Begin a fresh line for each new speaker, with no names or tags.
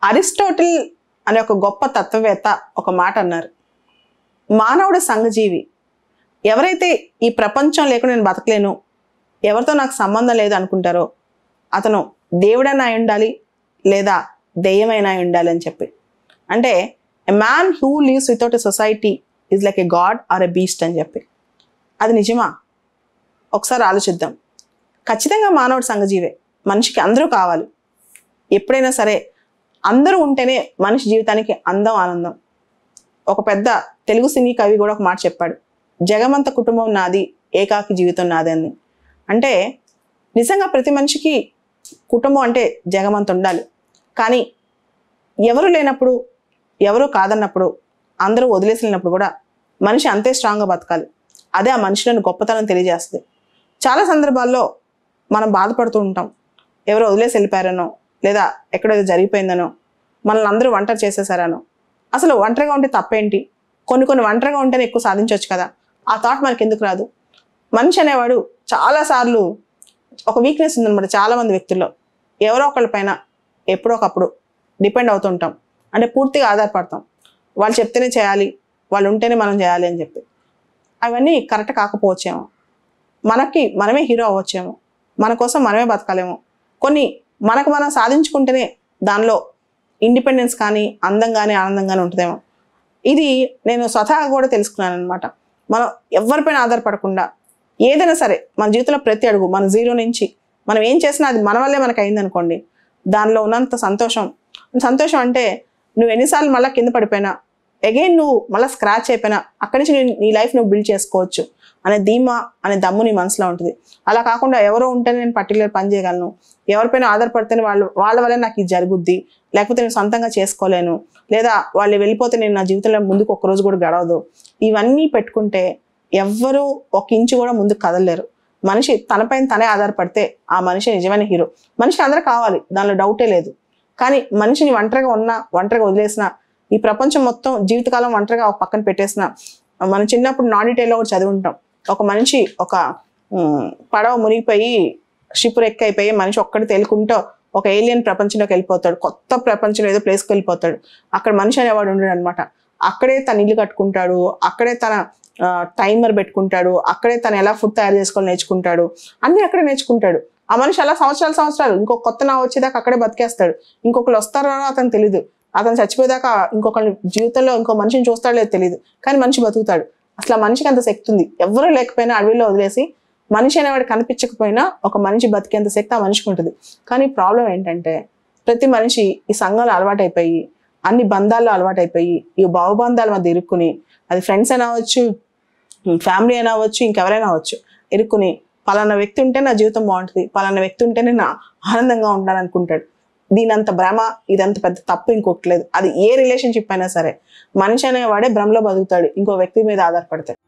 అరిస్టోటిల్ అనే ఒక గొప్ప తత్వవేత్త ఒక మాట అన్నారు మానవుడు సంఘజీవి ఎవరైతే ఈ ప్రపంచం లేకుండా నేను బతకలేను ఎవరితో నాకు సంబంధం లేదు అనుకుంటారో అతను దేవుడైనా అయి ఉండాలి లేదా దెయ్యమైనా అయి ఉండాలి అని చెప్పి అంటే a man who lives without a society is like a god or a beast అని చెప్పి అది నిజమా ఒకసారి ఆలోచిద్దాం ఖచ్చితంగా మానవుడు సంఘజీవే మనిషికి అందరూ కావాలి ఎప్పుడైనా సరే అందరూ ఉంటేనే మనిషి జీవితానికి అందం ఆనందం ఒక పెద్ద తెలుగు సినీ కవి కూడా ఒక మాట చెప్పాడు జగమంత కుటుంబం నాది ఏకాకి జీవితం నాది అని అంటే నిజంగా ప్రతి మనిషికి కుటుంబం అంటే జగమంత ఉండాలి కానీ ఎవరు లేనప్పుడు ఎవరు కాదన్నప్పుడు అందరూ వదిలేసినప్పుడు కూడా మనిషి అంతే స్ట్రాంగ్గా బతకాలి అదే ఆ మనిషిలోని గొప్పతనం తెలియజేస్తుంది చాలా సందర్భాల్లో మనం బాధపడుతూ ఉంటాం ఎవరో వదిలేసి వెళ్ళిపోయారనో లేదా ఎక్కడో ఏదో జరిగిపోయిందనో మనల్ని అందరూ ఒంటరి చేసేసారనో అసలు ఒంటరిగా ఉంటే తప్పేంటి కొన్ని కొన్ని ఒంటరిగా ఉంటేనే ఎక్కువ సాధించవచ్చు కదా ఆ థాట్ మనకి ఎందుకు రాదు మనిషి అనేవాడు చాలాసార్లు ఒక వీక్నెస్ ఉందన్నమాట చాలా మంది వ్యక్తుల్లో ఎవరో ఒకళ్ళ పైన ఎప్పుడో ఒకప్పుడు డిపెండ్ అవుతుంటాం అంటే పూర్తిగా ఆధారపడతాం వాళ్ళు చెప్తేనే చేయాలి వాళ్ళు ఉంటేనే మనం చేయాలి అని చెప్పి అవన్నీ కరెక్ట్ కాకపోవచ్చేమో మనకి మనమే హీరో అవ్వచ్చేమో మన కోసం మనమే బతకాలేమో కొన్ని మనకు మనం సాధించుకుంటేనే దానిలో ఇండిపెండెన్స్ కానీ అందం కానీ ఆనందం కానీ ఉంటుందేమో ఇది నేను స్వతహాగా కూడా తెలుసుకున్నాను అనమాట మనం ఎవరిపైన ఆధారపడకుండా ఏదైనా సరే మన జీవితంలో ప్రతి అడుగు మన జీరో నుంచి మనం ఏం చేసినా అది మన వల్లే మనకు అయింది అనుకోండి దానిలో ఉన్నంత సంతోషం సంతోషం అంటే నువ్వు ఎన్నిసార్లు మళ్ళీ కింద పడిపోయినా అగైన్ నువ్వు మళ్ళీ స్క్రాచ్ అయిపోయినా అక్కడి నుంచి నీ- నీ లైఫ్ నువ్వు బిల్డ్ చేసుకోవచ్చు అనే ధీమా అనే దమ్ము నీ మనసులో ఉంటుంది అలా కాకుండా ఎవరో ఉంటేనే నేను పర్టికులర్ పని చేయగలను ఎవరిపైన ఆధారపడితేనే వాళ్ళు వాళ్ళ వల్లే నాకు ఇది జరుగుద్ది లేకపోతే నేను సొంతంగా చేసుకోలేను లేదా వాళ్ళు వెళ్ళిపోతే నేను నా జీవితంలో ముందుకు ఒక్క రోజు కూడా గడవదు ఇవన్నీ పెట్టుకుంటే ఎవ్వరూ ఒక ఇంచు కూడా ముందుకు కదలలేరు మనిషి తనపైన తనే ఆధారపడితే ఆ మనిషి నిజమైన హీరో మనిషికి అందరూ కావాలి దానిలో డౌటే లేదు కానీ మనిషిని ఒంటరిగా ఉన్నా ఒంటరిగా వదిలేసినా ఈ ప్రపంచం మొత్తం జీవితకాలం ఒంటరిగా ఒక పక్కన పెట్టేసిన మనం చిన్నప్పుడు నాన్ డీటెయిల్లో కూడా చదివి ఉంటాం ఒక మనిషి ఒక ఉమ్, పడవ మునిగిపోయి షిప్ రెక్ అయిపోయి మనిషి ఒక్కడి తేలుకుంటూ ఒక ఏలియన్ ప్రపంచంలోకి వెళ్ళిపోతాడు కొత్త ప్రపంచంలో ఏదో ప్లేస్కి వెళ్ళిపోతాడు అక్కడ మనిషి అనేవాడు ఉండడు అనమాట అక్కడే తన ఇల్లు కట్టుకుంటాడు అక్కడే తన టైమర్ పెట్టుకుంటాడు అక్కడే తను ఎలా ఫుడ్ తయారు చేసుకోవాలి నేర్చుకుంటాడు అన్ని అక్కడే నేర్చుకుంటాడు ఆ మనిషి అలా సంవత్సరాలు సంవత్సరాలు ఇంకో కొత్త నా వచ్చేదాకా అక్కడే బతికేస్తాడు ఇంకొకరు వస్తారో రారో అతను తెలియదు అతను చచ్చిపోయేదాకా ఇంకొకరి జీవితంలో ఇంకో మనిషిని చూస్తాడో లేదో తెలియదు కానీ మనిషి బతుకుతాడు అసలు ఆ మనిషికి అంత శక్తి ఉంది ఎవరు లేకపోయినా అడవిలో వదిలేసి మనిషి అనేవాడు కనిపించకపోయినా ఒక మనిషి బతికేంత శక్తి ఆ మనిషికి ఉంటుంది కానీ ప్రాబ్లం ఏంటంటే ప్రతి మనిషి ఈ సంఘాలు అలవాటైపోయి అన్ని బంధాల్లో అలవాటైపోయి ఈ భావబంధాల మధ్య ఇరుక్కుని అది ఫ్రెండ్స్ అయినా అవ్వచ్చు ఫ్యామిలీ అయినా అవ్వచ్చు ఇంకెవరైనా అవ్వచ్చు ఇరుక్కుని పలానా వ్యక్తి ఉంటే నా జీవితం బాగుంటుంది పలానా వ్యక్తి ఉంటేనే నా ఆనందంగా ఉంటాను అనుకుంటాడు దీనంత భ్రమ ఇదంత పెద్ద తప్పు ఇంకొకటి లేదు అది ఏ రిలేషన్షిప్ అయినా సరే మనిషి అనేవాడే భ్రమలో బతుకుతాడు ఇంకో వ్యక్తి మీద ఆధారపడతాడు